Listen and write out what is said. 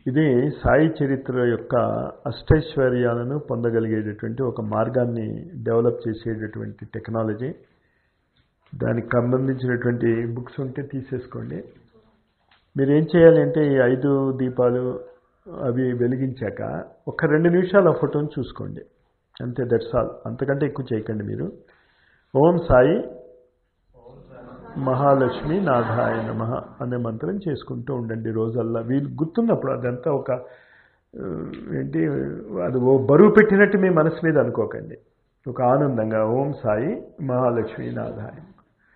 ఇది సాయి చరిత్ర యొక్క అష్టైశ్వర్యాలను పొందగలిగేటటువంటి ఒక మార్గాన్ని డెవలప్ చేసేటటువంటి టెక్నాలజీ దానికి సంబంధించినటువంటి బుక్స్ ఉంటే తీసేసుకోండి మీరు ఏం చేయాలి అంటే ఈ ఐదు దీపాలు అవి వెలిగించాక ఒక రెండు నిమిషాలు ఆ ఫోటోని చూసుకోండి అంతే దట్స్ ఆల్ అంతకంటే ఎక్కువ చేయకండి మీరు ఓం సాయి మహాలక్ష్మి నాథాయ నమ అనే మంత్రం చేసుకుంటూ ఉండండి రోజల్లా వీళ్ళు గుర్తున్నప్పుడు అదంతా ఒక ఆ, ఏంటి అది ఓ బరువు పెట్టినట్టు మీ మనసు మీద అనుకోకండి ఒక ఆనందంగా ఓం సాయి మహాలక్ష్మి నాథాయ